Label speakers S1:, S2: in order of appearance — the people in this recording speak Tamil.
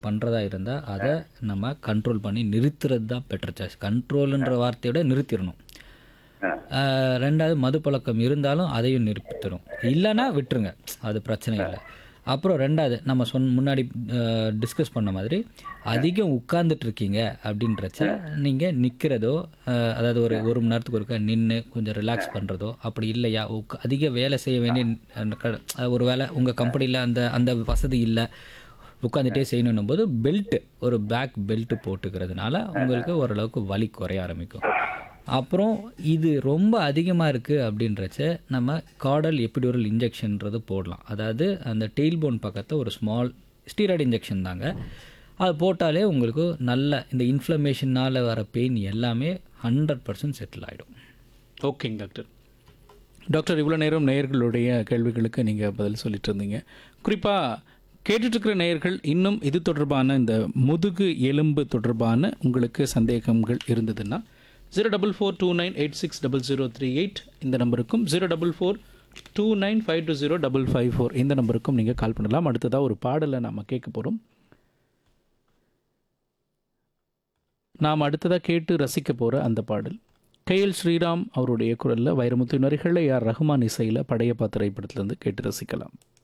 S1: பண்ணுறதா இருந்தால் அதை நம்ம கண்ட்ரோல் பண்ணி நிறுத்துறது தான் பெட்டர் சாய்ஸ் கண்ட்ரோலுன்ற வார்த்தையை விட நிறுத்திடணும் ஆஹ் ரெண்டாவது மது பழக்கம் இருந்தாலும் அதையும் நிறுத்திடும் இல்லைன்னா விட்டுருங்க அது பிரச்சனை இல்லை அப்புறம் ரெண்டாவது நம்ம சொன் முன்னாடி டிஸ்கஸ் பண்ண மாதிரி அதிகம் உட்கார்ந்துட்டு இருக்கீங்க அப்படின்றச்ச நீங்கள் நிற்கிறதோ அதாவது ஒரு ஒரு மணி நேரத்துக்கு ஒருக்கா நின்று கொஞ்சம் ரிலாக்ஸ் பண்ணுறதோ அப்படி இல்லையா உக்க அதிக வேலை செய்ய வேண்டிய அஹ், க- அஹ், ஒரு வேலை உங்கள் கம்பெனியில் அந்த அந்த வசதி இல்லை உட்காந்துட்டே செய்யணும் போது பெல்ட் ஒரு பேக் பெல்ட் போட்டுக்கிறதுனால உங்களுக்கு ஓரளவுக்கு வலி குறைய ஆரம்பிக்கும் அப்புறம் இது ரொம்ப அதிகமாக இருக்குது அப்படின்றச்ச நம்ம காடல் எபிடூரல் இன்ஜெக்ஷன்ன்றது போடலாம் அதாவது அந்த டெயில் போன் பக்கத்தில் ஒரு ஸ்மால் ஸ்டீராய்டு இன்ஜெக்ஷன் தாங்க அது போட்டாலே உங்களுக்கு நல்ல இந்த இன்ஃப்ளமேஷனால் வர பெயின் எல்லாமே ஹண்ட்ரட் பர்சன்ட் செட்டில் ஆகிடும்
S2: ஓகேங்க டாக்டர் டாக்டர் இவ்வளோ நேரம் நேயர்களுடைய கேள்விகளுக்கு நீங்கள் பதில் சொல்லிட்டு இருந்தீங்க குறிப்பாக கேட்டுட்ருக்கிற நேயர்கள் இன்னும் இது தொடர்பான இந்த முதுகு எலும்பு தொடர்பான உங்களுக்கு சந்தேகங்கள் இருந்ததுன்னா zero double four two nine eight six double zero three eight இந்த நம்பருக்கும் zero double four two nine five two zero double five four இந்த நம்பருக்கும் நீங்கள் கால் பண்ணலாம் அடுத்ததாக ஒரு பாடலை நம்ம கேட்க போகிறோம் நாம் அடுத்ததாக கேட்டு ரசிக்க போகிற அந்த பாடல் கேஎல் ஸ்ரீராம் அவருடைய குரலில் வைரமுத்து நரிகளை யார் ரஹ்மான் இசையில் படையப்பா திரைப்படத்திலேருந்து கேட்டு ரசிக்கலாம்